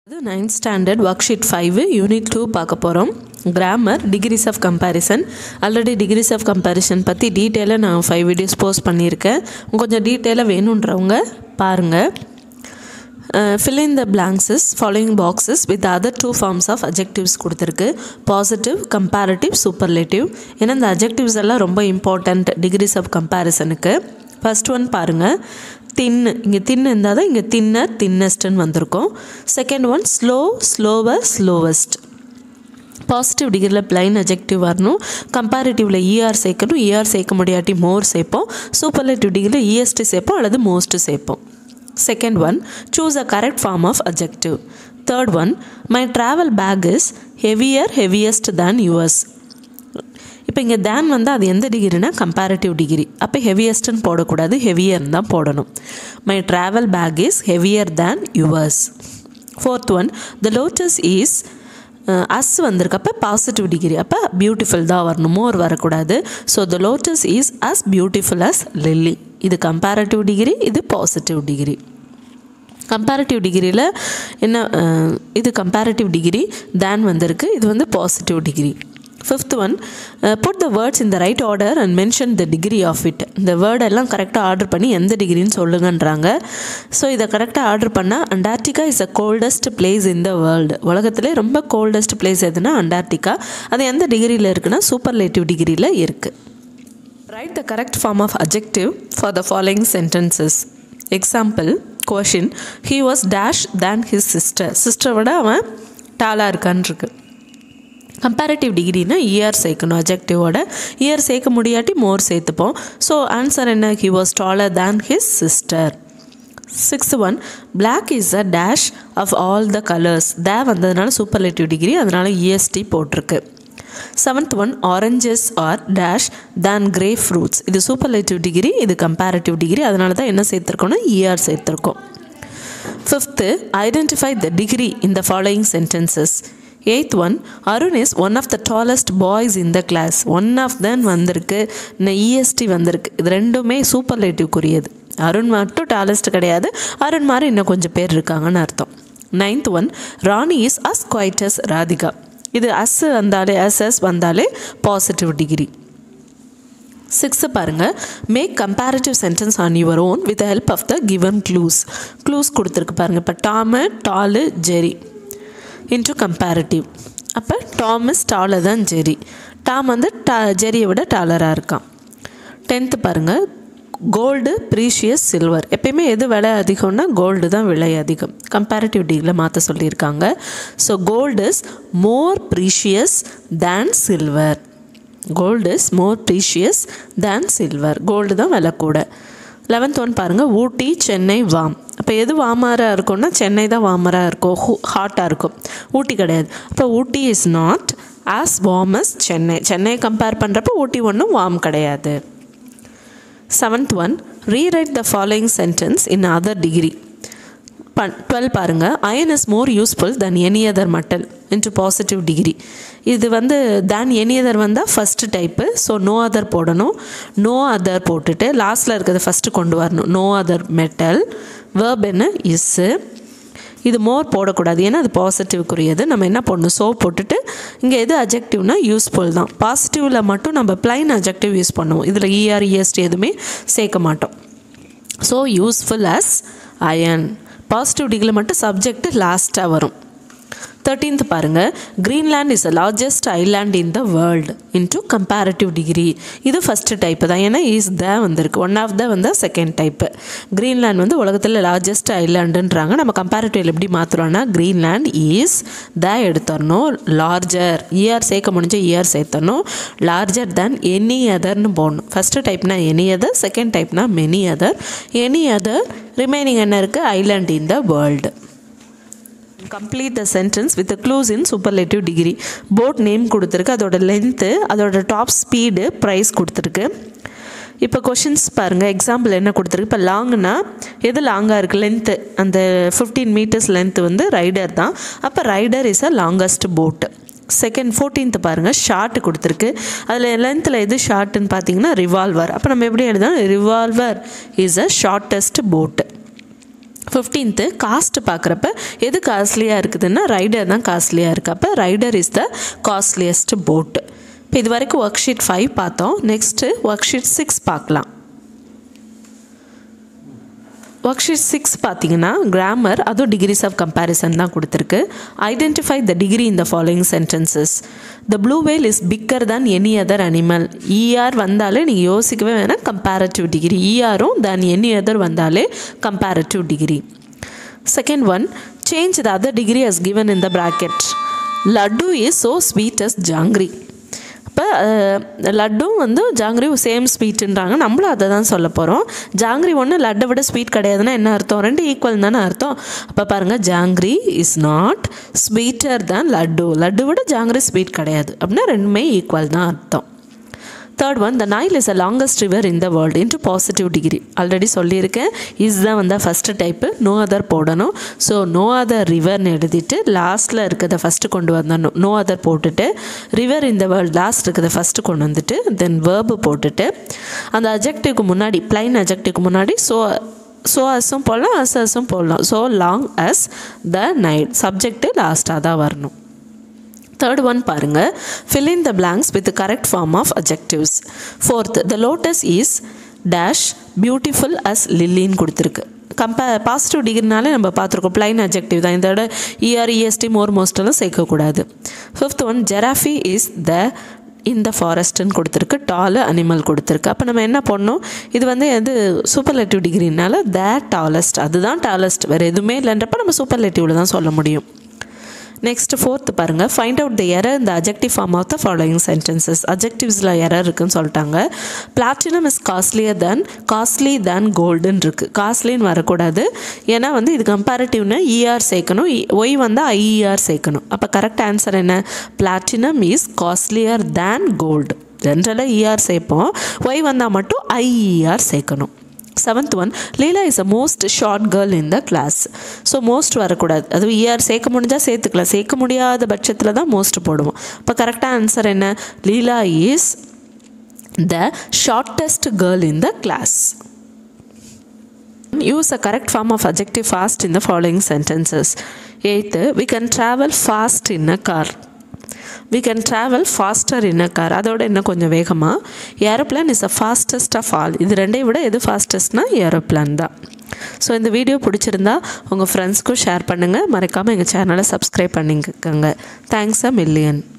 இது ninth standard work sheet five unit two பார்க்க போகிறோம் grammar degrees of comparison already degrees of comparison பற்றி டீட்டெயிலாக நான் ஃபைவ் வீடியோஸ் போஸ்ட் பண்ணியிருக்கேன் கொஞ்சம் டீட்டெயிலாக வேணுன்றவங்க பாருங்கள் fill in the blanks is following boxes with other two forms of adjectives கொடுத்துருக்கு பாசிட்டிவ் கம்பேரிட்டிவ் சூப்பர்லேட்டிவ் ஏன்னா இந்த adjectives எல்லாம் ரொம்ப இம்பார்ட்டண்ட் டிகிரிஸ் ஆஃப் கம்பேரிசனுக்கு ஃபர்ஸ்ட் ஒன் பாருங்கள் தின்னு இங்கே தின்னு இருந்தால் தான் இங்கே தின்னர் தின்னஸ்ட்டுன்னு வந்திருக்கும் second one slow slower slowest positive டிகிரியில் பிளைன் அஜெக்டிவ் வரணும் கம்பேரிட்டிவில் இஆர் சேர்க்கணும் இஆர் சேர்க்க முடியாட்டி மோர் சேர்ப்போம் சூப்பர்லேட்டிவ் டிகிரியில் இஎஸ்டி சேர்ப்போம் அல்லது மோஸ்ட் சேர்ப்போம் second one choose a correct form of adjective third one my travel bag is heavier heaviest than yours இப்போ இங்கே தேன் வந்து அது எந்த டிகிரினா கம்பேரிட்டிவ் டிகிரி அப்போ ஹெவியஸ்ட்னு போடக்கூடாது ஹெவியர் தான் போடணும் my travel bag is heavier than yours fourth one the lotus is as வந்திருக்கு அப்போ பாசிட்டிவ் டிகிரி அப்போ பியூட்டிஃபுல் தான் வரணும் மோர் வரக்கூடாது so the lotus is as beautiful as lily இது கம்பேரட்டிவ் டிகிரி இது பாசிட்டிவ் டிகிரி கம்பேரட்டிவ் டிகிரியில் என்ன அஹ், இது கம்பேரட்டிவ் டிகிரி தேன் வந்திருக்கு இது வந்து positive degree fifth one put the words in the right order and mention the degree of it இந்த word எல்லாம் கரெக்டாக ஆர்டர் பண்ணி எந்த டிகிரின்னு சொல்லுங்கன்றாங்க ஸோ இதை கரெக்டாக ஆர்டர் பண்ணால் Antarctica is a coldest place in the world உலகத்திலே ரொம்ப கோல்டஸ்ட் பிளேஸ் எதுனா அண்டார்டிகா அது எந்த டிகிரியில் இருக்குன்னா சூப்பர்லேட்டிவ் டிகிரியில் இருக்குது Write the correct form of adjective for the following sentences. Example, question, he was dash than his sister. சிஸ்டரை விட அவன் டாலாக இருக்கான்னு இருக்கு கம்பேரிட்டிவ் டிகிரினா இயர் சேர்க்கணும் அஜெக்டிவோட இயர் சேர்க்க முடியாட்டி மோர் சேர்த்துப்போம் ஸோ ஆன்சர் என்ன he was taller than his sister sixth one Black is a dash of all the colours the வந்ததுனால சூப்பர்லேட்டிவ் டிகிரி அதனால இஎஸ்டி போட்டிருக்கு seventh one oranges are dash than grey fruits இது superlative degree இது comparative degree அதனால தான் என்ன சேர்த்துருக்கோம்னா E R சேர்த்துருக்கோம் fifth identify the degree in the following sentences eighth one Arun is one of the tallest boys in the class one of than வந்திருக்கு இன்னும் EST வந்திருக்கு இது ரெண்டுமே சூப்பர்லேட்டிவ்க்குரியது அருண் மட்டும் டாலஸ்ட் கிடையாது அருண் மாதிரி இன்னும் கொஞ்சம் பேர் இருக்காங்கன்னு அர்த்தம் ninth one Rani is as quiet as Radhika இது அஸ் வந்தாலே அஸ் அஸ் வந்தாலே பாசிட்டிவ் டிகிரி சிக்ஸ்த்து பாருங்கள் make comparative sentence on your own with help of the given clues clues கொடுத்துருக்கு பாருங்கள் இப்போ டாமு டாலு ஜெரி இன்ட்டு கம்பேரிட்டிவ் அப்போ டாமஸ் டாலு தான் ஜெரி டாம் வந்து டா ஜெரியை விட டாலராக இருக்கான் டென்த்து பாருங்கள் கோல்டு ப்ரீஷியஸ் சில்வர் எப்பயுமே எது விலை அதிகம்னா கோல்டு தான் விலை அதிகம் கம்பேரிட்டிவ் டிகிரியில் மாற்ற சொல்லியிருக்காங்க so gold is more precious than silver gold is more precious than silver gold தான் விலை கூட லெவன்த் ஒன் பாருங்கள் ஊட்டி சென்னை வாம் அப்போ எது வாமராக இருக்கும்னா சென்னை தான் வாமராக இருக்கும் ஹாட்டாக இருக்கும் ஊட்டி கிடையாது அப்போ Ooty is not as warm as Chennai Chennai compare பண்ணுறப்போ ஊட்டி ஒன்றும் வார்ம் கிடையாது seventh one rewrite the following sentence in other degree twelve பாருங்கள் iron is more useful then any other metal into positive degree இது வந்து தேன் எனி அதர் வந்தால் first type so no other போடணும் no other போட்டுட்டு லாஸ்ட்டில் இருக்கிறத first கொண்டு வரணும் நோ அதர் மெட்டல் வேர்ப் என்ன இஸ்ஸு இது மோர் போடக்கூடாது ஏன்னா அது பாசிட்டிவ்க்குரியது நம்ம என்ன பண்ணணும் சோ போட்டுட்டு இங்கே எது அஜெக்டிவ்னா யூஸ்ஃபுல் தான் பாசிட்டிவில் மட்டும் நம்ம பிளைன் அஜெக்டிவ் யூஸ் பண்ணுவோம் இதில் இஆர் இஎஸ்டி எதுவுமே சேர்க்க மாட்டோம் so useful as iron positive டிகிரியில் மட்டும் சப்ஜெக்ட் லாஸ்ட்டாக வரும் தேர்ட்டீன்த் பாருங்கள் Greenland is the largest island in the world into comparative degree இது ஃபஸ்ட்டு டைப்பு தான் ஏன்னா இஸ் த வந்திருக்கு ஒன் ஆஃப் த வந்து செகண்ட் டைப்பு கிரீன்லேண்ட் வந்து உலகத்தில் லார்ஜஸ்ட் ஐலாண்டுன்றாங்க நம்ம கம்பேரிட்டிவ் எப்படி மாற்றுறோன்னா கிரீன்லேண்ட் இஸ் த எடுத்துடணும் லார்ஜர் இயர் சேர்க்க முடிஞ்ச இயர் சேர்த்தணும் லார்ஜர் தேன் எனி அதர்னு போடணும் ஃபஸ்ட்டு டைப்னா எனி அதர் செகண்ட் டைப்னா many other any other remaining என்ன இருக்குது island in the world complete the sentence with clues in superlative degree boat name கொடுத்துருக்கு அதோட லென்த்து அதோட டாப் ஸ்பீடு ப்ரைஸ் கொடுத்துருக்கு இப்போ கொஷின்ஸ் பாருங்கள் எக்ஸாம்பிள் என்ன கொடுத்துருக்கு இப்போ லாங்னா எது லாங்காக இருக்குது லென்த்து அந்த ஃபிஃப்டீன் மீட்டர்ஸ் லென்த்து வந்து ரைடர் தான் அப்போ ரைடர் இஸ் அ லாங்கஸ்ட் போட்டு செகண்ட் ஃபோர்டீன்த் பாருங்கள் ஷார்ட் கொடுத்துருக்கு அதில் லென்த்தில் எது ஷார்ட்டுன்னு பார்த்தீங்கன்னா ரிவால்வர் அப்போ நம்ம எப்படி எழுதணும் ரிவால்வர் இஸ் அ ஷார்ட்டஸ்ட் போட்டு ஃபிஃப்டீன்த்து காஸ்ட் பார்க்குறப்ப எது காஸ்ட்லியாக இருக்குதுன்னா ரைடர் தான் காஸ்ட்லியாக இருக்குது அப்போ rider is the costliest boat இப்போ இது வரைக்கும் ஒர்க் ஷீட் ஃபைவ் பார்த்தோம் நெக்ஸ்ட்டு ஒர்க் ஷீட் சிக்ஸ் பார்க்கலாம் ஒர்க் ஷீட் சிக்ஸ் பார்த்தீங்கன்னா கிராமர் அதுவும் டிகிரிஸ் ஆஃப் கம்பேரிசன் தான் கொடுத்துருக்கு identify the degree in the following sentences the blue whale is bigger than any other animal E R வந்தாலே நீங்கள் யோசிக்கவே வேணாம் கம்பேரட்டிவ் டிகிரி இஆரும் தென் எனி அதர் வந்தாலே comparative degree second one change the other degree as given in the bracket laddu is so sweet as jangiri இப்போ லட்டும் வந்து jangiri same ஸ்வீட்டுன்றாங்க நம்மளும் அதை தான் சொல்ல போகிறோம் ஜாங்கிரி ஒன்று லட்டை விட ஸ்வீட் கிடையாதுன்னா என்ன அர்த்தம் ரெண்டு ஈக்குவல் தானே அர்த்தம் அப்போ பாருங்கள் ஜாங்கிரி இஸ் நாட் ஸ்வீட்டர் தான் லட்டு லட்டு விட ஜாங்கிரி ஸ்வீட் கிடையாது அப்படின்னா ரெண்டுமே ஈக்குவல் தான் அர்த்தம் third one the Nile is a longest river in the world into positive degree already சொல்லியிருக்கேன் இஸ் தான் வந்து ஃபஸ்ட்டு டைப்பு நோ அதர் போடணும் ஸோ நோ அதர் ரிவர்னு எழுதிட்டு லாஸ்ட்டில் இருக்கிறத ஃபஸ்ட்டு கொண்டு வந்துடணும் நோ அதர் போட்டுட்டு ரிவர் இந்த வேர்ல்டு லாஸ்ட் இருக்கிறத ஃபஸ்ட்டு கொண்டு வந்துட்டு தென் வேர்பு போட்டுட்டு அந்த அஜெக்டிவ்க்கு முன்னாடி பிளைன் அஜெக்டிவ்க்கு முன்னாடி ஸோ ஸோ அஸும் போடலாம் அஸ் அஸும் போடலாம் so long as the Nile subject லாஸ்ட்டாக தான் வரணும் தேர்ட் ஒன் பாருங்கள் fill in the blanks with the correct form of adjectives fourth the lotus is dash beautiful as லில்லின்னு கொடுத்துருக்கு கம்பே பாசிட்டிவ் டிகிரினாலே நம்ம பார்த்துருக்கோம் பிளைன் அஜெக்டிவ் தான் இதோட இஆர் இஎஸ்டி மோர் மோஸ்டெல்லாம் சேர்க்கக்கூடாது fifth one giraffe is the இந்த ஃபாரஸ்ட்டுன்னு கொடுத்துருக்கு டாலு அனிமல் கொடுத்துருக்கு அப்போ நம்ம என்ன பண்ணோம் இது வந்து எது சூப்பர்லேட்டிவ் டிகிரினால த டாலஸ்ட் அதுதான் டாலஸ்ட் வேறு எதுவுமே இல்லைன்றப்ப நம்ம சூப்பர்லேட்டிவில் தான் சொல்ல முடியும் நெக்ஸ்ட் ஃபோர்த்து பாருங்கள் ஃபைண்ட் அவுட் த எரர் இந்த adjective form of the following sentences அஜெக்டிவ்ஸில் எரர் இருக்குன்னு சொல்லிட்டாங்க platinum is costlier than costly than கோல்டுன்னு இருக்குது காஸ்ட்லின்னு வரக்கூடாது ஏன்னா வந்து இது கம்பேரிட்டிவ்னு இஆர் சேர்க்கணும் ஒய் வந்து ஐஇஆர் சேர்க்கணும் அப்போ கரெக்ட் ஆன்சர் என்ன platinum is costlier than gold ஜென்ரலாக இஆர் சேர்ப்போம் ஒய் வந்தால் மட்டும் ஐஇஆர் சேர்க்கணும் seventh one Leela is a most short girl in the class so most வரக்கூடாது அது இயர் சேர்க்க முடிஞ்சால் சேர்த்துக்கலாம் சேர்க்க முடியாத பட்சத்தில் தான் மோஸ்ட் போடுவோம் இப்போ கரெக்டாக ஆன்சர் என்ன Leela is the shortest girl in the class use a correct form of adjective fast in the following sentences eighth we can travel fast in a car we can travel faster in a car அதோட இன்னும் கொஞ்சம் வேகமாக aeroplane is a fastest of all இது ரெண்டையும் விட எது ஃபாஸ்டஸ்ட்னா aeroplane தான் ஸோ இந்த வீடியோ பிடிச்சிருந்தா உங்கள் ஃப்ரெண்ட்ஸ்க்கும் ஷேர் பண்ணுங்கள் மறக்காமல் எங்கள் சேனலை சப்ஸ்கிரைப் பண்ணிக்கோங்க தேங்க்ஸ் அ மில்லியன்